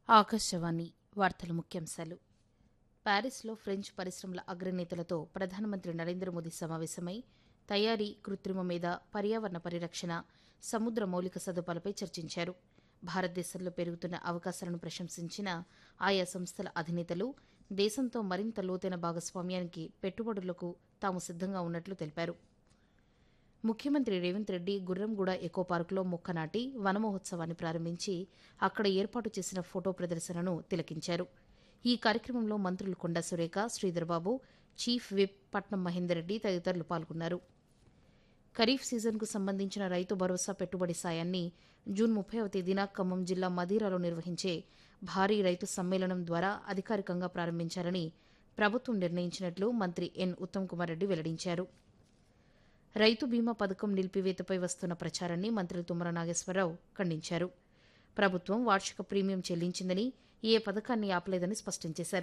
ఆకాశవాణి వార్తల ముఖ్యాంశాలు ప్యారిస్లో ఫ్రెంచ్ పరిశ్రమల అగ్రనేతలతో ప్రధానమంత్రి నరేంద్ర మోదీ సమావేశమై తయారీ కృత్రిమ మీద పర్యావరణ పరిరక్షణ సముద్ర మౌలిక సదుపాయాలపై చర్చించారు భారతదేశంలో పెరుగుతున్న అవకాశాలను ప్రశంసించిన ఆయా సంస్థల అధినేతలు దేశంతో మరింత లోతైన భాగస్వామ్యానికి పెట్టుబడులకు తాము సిద్ధంగా ఉన్నట్లు తెలిపారు ముఖ్యమంత్రి రేవంత్ రెడ్డి గుర్రంగూడ ఎకో పార్కులో మొక్క నాటి వనమహోత్సవాన్ని ప్రారంభించి అక్కడ ఏర్పాటు చేసిన ఫోటో ప్రదర్శనను తిలకించారు ఈ కార్యక్రమంలో మంత్రులు కొండా సురేఖ శ్రీధర్బాబు చీఫ్ విప్ పట్నం మహేందర్ రెడ్డి తదితరులు పాల్గొన్నారు ఖరీఫ్ సీజన్కు సంబంధించిన రైతు భరోసా పెట్టుబడి సాయాన్ని జూన్ ముప్పైవ తేదీన ఖమ్మం జిల్లా మదీరాలో నిర్వహించే భారీ రైతు సమ్మేళనం ద్వారా అధికారికంగా ప్రారంభించాలని ప్రభుత్వం నిర్ణయించినట్లు మంత్రి ఎన్ ఉత్తమ్ కుమార్ రెడ్డి వెల్లడించారు రైతు బీమా పథకం నిలిపివేతపై వస్తున్న ప్రచారాన్ని మంత్రి తుమ్మల నాగేశ్వరరావు ఖండించారు ప్రభుత్వం వార్షిక ప్రీమియం చెల్లించిందని ఏ పథకాన్ని ఆపలేదని స్పష్టం చేశారు